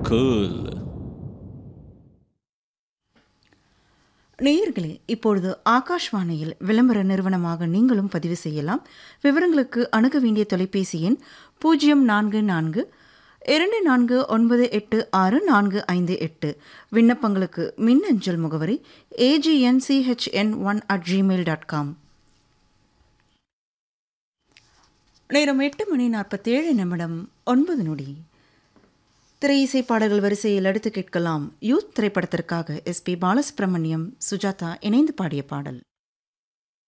cool நேயர்களே இப்பொழுது ஆகாஷ்வாணியில் விளம்பர நிறுவனமாக நீங்களும் பதிவு செய்யலாம் விவரங்களுக்கு அணுக வேண்டிய தொலைபேசி எண் பூஜ்ஜியம் நான்கு நான்கு இரண்டு நான்கு ஒன்பது எட்டு ஆறு நான்கு ஐந்து எட்டு விண்ணப்பங்களுக்கு மின்னஞ்சல் முகவரி AGNCHN one at gmail dot com நேரம் எட்டு மணி நாற்பத்தேழு நிமிடம் ஒன்பது நொடி திரை இசை பாடல்கள் வரிசையில் அடுத்து கேட்கலாம் யூத் திரைப்படத்திற்காக எஸ் பி பாலசுப்ரமணியம் சுஜாதா இணைந்து பாடிய பாடல்